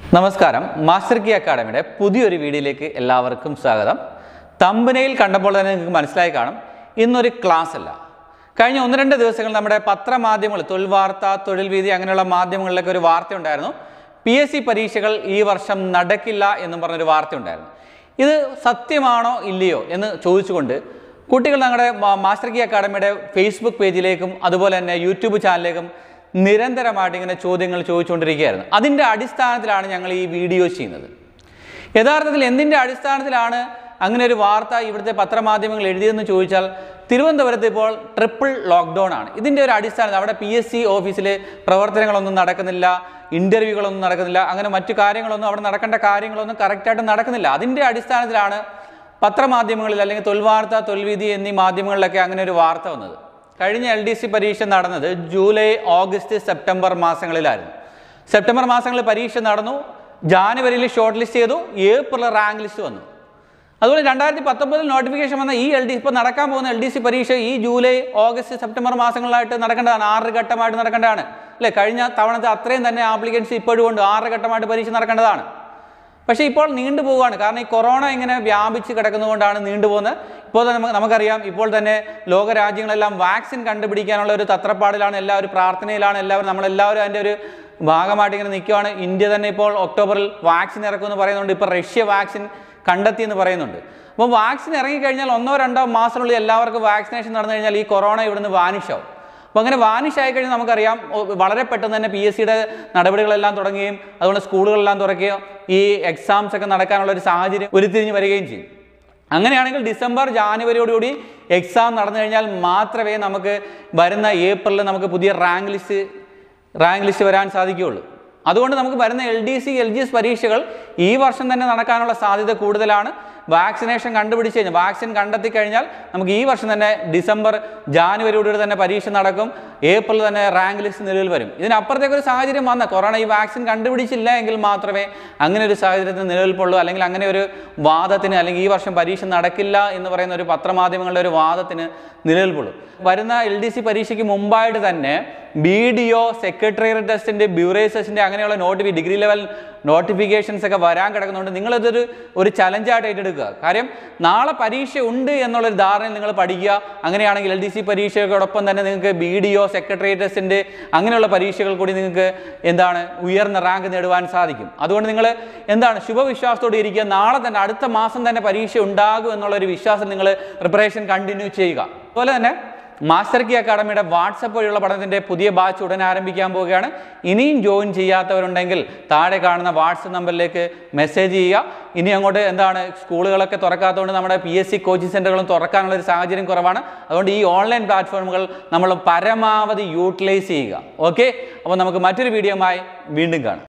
നമസ്കാരം മാസ്റ്റർ കി അക്കാഡമിയുടെ പുതിയൊരു വീഡിയോയിലേക്ക് എല്ലാവർക്കും സ്വാഗതം തമ്പനയിൽ കണ്ടപ്പോൾ തന്നെ നിങ്ങൾക്ക് മനസ്സിലായി കാണും ഇന്നൊരു ക്ലാസ് അല്ല കഴിഞ്ഞ ഒന്ന് രണ്ട് ദിവസങ്ങൾ നമ്മുടെ പത്രമാധ്യമങ്ങൾ തൊഴിൽ വാർത്ത തൊഴിൽ വീതി അങ്ങനെയുള്ള മാധ്യമങ്ങളിലൊക്കെ ഒരു വാർത്ത ഉണ്ടായിരുന്നു പി എസ് സി പരീക്ഷകൾ ഈ വർഷം നടക്കില്ല എന്നും പറഞ്ഞൊരു വാർത്ത ഉണ്ടായിരുന്നു ഇത് സത്യമാണോ ഇല്ലയോ എന്ന് ചോദിച്ചുകൊണ്ട് കുട്ടികൾ ഞങ്ങളുടെ മാ- മാസ്റ്റർ കി അക്കാഡമിയുടെ ഫേസ്ബുക്ക് പേജിലേക്കും അതുപോലെ തന്നെ യൂട്യൂബ് ചാനലിലേക്കും നിരന്തരമായിട്ട് ഇങ്ങനെ ചോദ്യങ്ങൾ ചോദിച്ചുകൊണ്ടിരിക്കുകയായിരുന്നു അതിൻ്റെ അടിസ്ഥാനത്തിലാണ് ഞങ്ങൾ ഈ വീഡിയോ ചെയ്യുന്നത് യഥാർത്ഥത്തിൽ എന്തിൻ്റെ അടിസ്ഥാനത്തിലാണ് അങ്ങനെ ഒരു വാർത്ത ഇവിടുത്തെ പത്രമാധ്യമങ്ങൾ എഴുതിയതെന്ന് ചോദിച്ചാൽ തിരുവനന്തപുരത്ത് ഇപ്പോൾ ട്രിപ്പിൾ ലോക്ക്ഡൗൺ ആണ് ഇതിൻ്റെ ഒരു അടിസ്ഥാനത്തിൽ അവിടെ പി എസ് സി ഓഫീസിൽ പ്രവർത്തനങ്ങളൊന്നും നടക്കുന്നില്ല ഇൻ്റർവ്യൂകളൊന്നും നടക്കുന്നില്ല അങ്ങനെ മറ്റു കാര്യങ്ങളൊന്നും അവിടെ നടക്കേണ്ട കാര്യങ്ങളൊന്നും കറക്റ്റായിട്ട് നടക്കുന്നില്ല അതിൻ്റെ അടിസ്ഥാനത്തിലാണ് പത്രമാധ്യമങ്ങളിൽ അല്ലെങ്കിൽ തൊൽവാർത്ത തൊൽവീതി എന്നീ മാധ്യമങ്ങളിലൊക്കെ അങ്ങനെ ഒരു വാർത്ത വന്നത് കഴിഞ്ഞ എൽ ഡി സി പരീക്ഷ നടന്നത് ജൂലൈ ഓഗസ്റ്റ് സെപ്റ്റംബർ മാസങ്ങളിലായിരുന്നു സെപ്റ്റംബർ മാസങ്ങളിൽ പരീക്ഷ നടന്നു ജാനുവരിയിൽ ഷോർട്ട് ലിസ്റ്റ് ചെയ്തു ഏപ്രിൽ റാങ്ക് ലിസ്റ്റ് വന്നു അതുപോലെ രണ്ടായിരത്തി പത്തൊമ്പതിൽ നോട്ടിഫിക്കേഷൻ വന്ന ഈ എൽ ഡി ഇപ്പോൾ നടക്കാൻ പോകുന്ന എൽ ഡി സി പരീക്ഷ ഈ ജൂലൈ ഓഗസ്റ്റ് സെപ്റ്റംബർ മാസങ്ങളിലായിട്ട് നടക്കേണ്ടതാണ് ആറ് ഘട്ടമായിട്ട് നടക്കേണ്ടതാണ് അല്ലേ കഴിഞ്ഞ തവണത്തെ അത്രയും തന്നെ ആപ്ലിക്കൻസ് ഇപ്പോഴും ഉണ്ട് ആറ് ഘട്ടമായിട്ട് പരീക്ഷ നടക്കേണ്ടതാണ് പക്ഷേ ഇപ്പോൾ നീണ്ടു പോവുകയാണ് കാരണം ഈ കൊറോണ ഇങ്ങനെ വ്യാപിച്ച് കിടക്കുന്നതുകൊണ്ടാണ് നീണ്ടുപോകുന്നത് ഇപ്പോൾ തന്നെ നമുക്ക് നമുക്കറിയാം ഇപ്പോൾ തന്നെ ലോക രാജ്യങ്ങളെല്ലാം വാക്സിൻ കണ്ടുപിടിക്കാനുള്ള ഒരു തത്രപ്പാടിലാണ് എല്ലാവരും പ്രാർത്ഥനയിലാണ് എല്ലാവരും നമ്മളെല്ലാവരും അതിൻ്റെ ഒരു ഭാഗമായിട്ട് ഇങ്ങനെ നിൽക്കുകയാണ് ഇന്ത്യ തന്നെ ഇപ്പോൾ ഒക്ടോബറിൽ വാക്സിൻ ഇറക്കുമെന്ന് പറയുന്നുണ്ട് ഇപ്പോൾ റഷ്യ വാക്സിൻ കണ്ടെത്തി എന്ന് പറയുന്നുണ്ട് അപ്പോൾ വാക്സിൻ ഇറങ്ങിക്കഴിഞ്ഞാൽ ഒന്നോ രണ്ടോ മാസത്തിനുള്ളിൽ എല്ലാവർക്കും വാക്സിനേഷൻ നടന്നു കഴിഞ്ഞാൽ ഈ കൊറോണ ഇവിടുന്ന് വാനിഷാവും അപ്പോൾ അങ്ങനെ വാനിഷ് ആയി കഴിഞ്ഞാൽ നമുക്കറിയാം ഒ- വളരെ പെട്ടെന്ന് തന്നെ പി എസ് സിയുടെ നടപടികളെല്ലാം തുടങ്ങുകയും അതുകൊണ്ട് സ്കൂളുകളെല്ലാം തുറക്കുകയും ഈ എക്സാംസ് ഒക്കെ നടക്കാനുള്ള ഒരു സാഹചര്യം ഉരുത്തിരിഞ്ഞ് വരികയും ചെയ്യും അങ്ങനെയാണെങ്കിൽ ഡിസംബർ ജാനുവരിയോടുകൂടി എക്സാം നടന്നു കഴിഞ്ഞാൽ മാത്രമേ നമുക്ക് വരുന്ന ഏപ്രിലിൽ നമുക്ക് പുതിയ റാങ്ക് ലിസ്റ്റ് റാങ്ക് ലിസ്റ്റ് വരാൻ സാധിക്കുകയുള്ളൂ അതുകൊണ്ട് നമുക്ക് വരുന്ന L D C L G S പരീക്ഷകൾ ഈ വർഷം തന്നെ നടക്കാനുള്ള സാധ്യത കൂടുതലാണ് വാക്സിനേഷൻ കണ്ടുപിടിച്ച് കഴിഞ്ഞാൽ വാക്സിൻ കണ്ടെത്തി കഴിഞ്ഞാൽ നമുക്ക് ഈ വർഷം തന്നെ ഡിസംബർ ജാനുവരിയോടുകൂടി തന്നെ പരീക്ഷ നടക്കും ഏപ്രിൽ തന്നെ റാങ്ക് ലിസ്റ്റ് നിലവിൽ വരും ഇതിനപ്പുറത്തേക്ക് ഒരു സാഹചര്യം വന്ന കൊറോണ ഈ വാക്സിൻ കണ്ടുപിടിച്ചില്ല എങ്കിൽ മാത്രമേ അങ്ങനെ ഒരു സാഹചര്യത്തിന് നിലനിൽപ്പുള്ളൂ അല്ലെങ്കിൽ അങ്ങനെ ഒരു വാദത്തിന് അല്ലെങ്കിൽ ഈ വർഷം പരീക്ഷ നടക്കില്ല എന്ന് പറയുന്ന ഒരു പത്രമാധ്യമങ്ങളുടെ ഒരു വാദത്തിന് നിലനിൽപ്പുള്ളൂ വരുന്ന എൽ ഡി സി പരീക്ഷയ്ക്ക് മുമ്പായിട്ട് തന്നെ ബി ഡി ഒ സെക്രട്ടേറിയറ്റ് ടെസ്റ്റിൻ്റെ ബ്യൂറേസസിൻ്റെ അങ്ങനെയുള്ള നോട്ടിഫി ഡിഗ്രി ലെവൽ നോട്ടിഫിക്കേഷൻസ് ഒക്കെ വരാൻ കിടക്കുന്നുണ്ട് നിങ്ങളിതൊരു ഒരു ചലഞ്ചായിട്ട് ഏറ്റെടുക്കുക കാര്യം നാളെ പരീക്ഷ ഉണ്ട് എന്നുള്ളൊരു ധാരണയിൽ നിങ്ങൾ പഠിക്കുക അങ്ങനെയാണെങ്കിൽ എൽ ഡി സി പരീക്ഷയോടൊപ്പം തന്നെ നിങ്ങൾക്ക് ബി ഡി ഒ സെക്രട്ടേറിയറ്റ് ടെസ്റ്റിൻ്റെ അങ്ങനെയുള്ള പരീക്ഷകൾ കൂടി നിങ്ങൾക്ക് എന്താണ് ഉയർന്ന റാങ്ക് നേടുവാൻ സാധിക്കും അതുകൊണ്ട് നിങ്ങൾ എന്താണ് ശുഭവിശ്വാസത്തോടെ ഇരിക്കുക നാളെ തന്നെ അടുത്ത മാസം തന്നെ പരീക്ഷ ഉണ്ടാകും എന്നുള്ളൊരു വിശ്വാസം നിങ്ങൾ പ്രിപ്പറേഷൻ കണ്ടിന്യൂ ചെയ്യുക അതുപോലെ തന്നെ മാസ്റ്റർ കി അക്കാഡമിയുടെ വാട്സപ്പ് വഴിയുള്ള പഠനത്തിൻ്റെ പുതിയ ബാച്ച് ഉടൻ ആരംഭിക്കാൻ പോവുകയാണ് ഇനിയും ജോയിൻ ചെയ്യാത്തവരുണ്ടെങ്കിൽ താഴെ കാണുന്ന വാട്സപ്പ് നമ്പറിലേക്ക് മെസ്സേജ് ചെയ്യുക ഇനി അങ്ങോട്ട് എന്താണ് സ്കൂളുകളൊക്കെ തുറക്കാത്തതുകൊണ്ട് നമ്മുടെ പി എസ് സി കോച്ചിങ് സെൻ്ററുകളും തുറക്കാനുള്ള ഒരു സാഹചര്യം കുറവാണ് അതുകൊണ്ട് ഈ ഓൺലൈൻ പ്ലാറ്റ്ഫോമുകൾ നമ്മൾ പരമാവധി യൂട്ടിലൈസ് ചെയ്യുക ഓക്കെ അപ്പോൾ നമുക്ക് മറ്റൊരു വീഡിയോയുമായി വീണ്ടും കാണാം